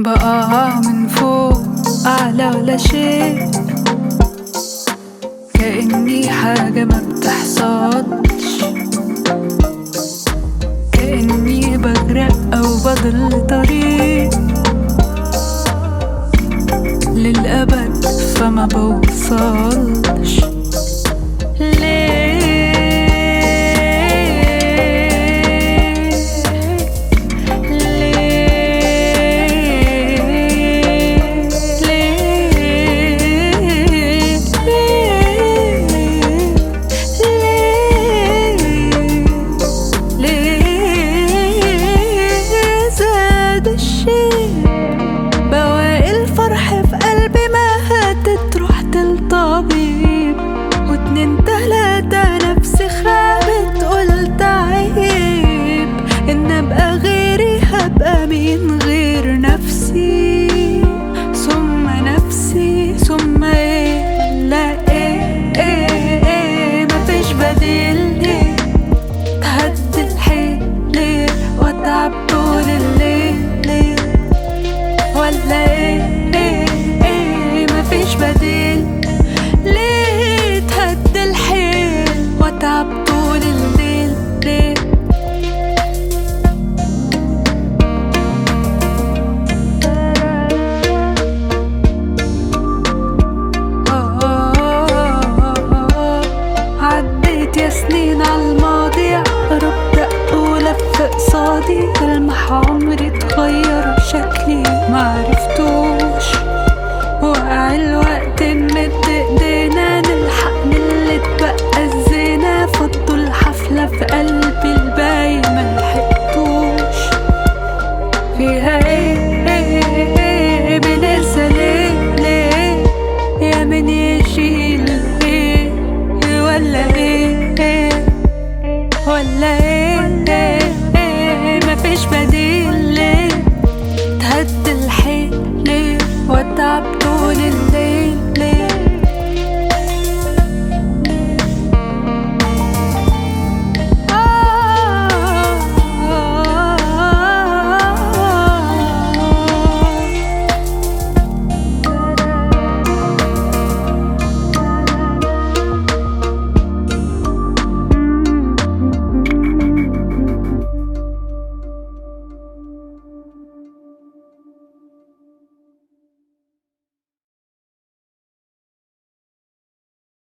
بقع من فوق أعلى ولا شيء كأني حاجة ما بتحصلش كأني بغرق أو بضل طريق للأبد فما بوصلش بواقي الفرح في قلبي ما هاتت رحت للطبيب واتنين تلاتة نفسي خابت قلت عيب ان ابقى غيري هبقى مين غير نفسي ثم نفسي ثم ايه لا ايه ايه ايه مفيش بديل ليه تهدي الحيل ليه واتعب طول الليل ليه ولا ايه ايه ايه مفيش بديل ليه تهدي الحيل واتعب طول الليل ليه عديت يا سنين عالماضي قرب دق ولف قصادي المح عمري اتغير شكلي معرفتوش وقع الوقت نمد ايدينا نلحق من اللي اتبقى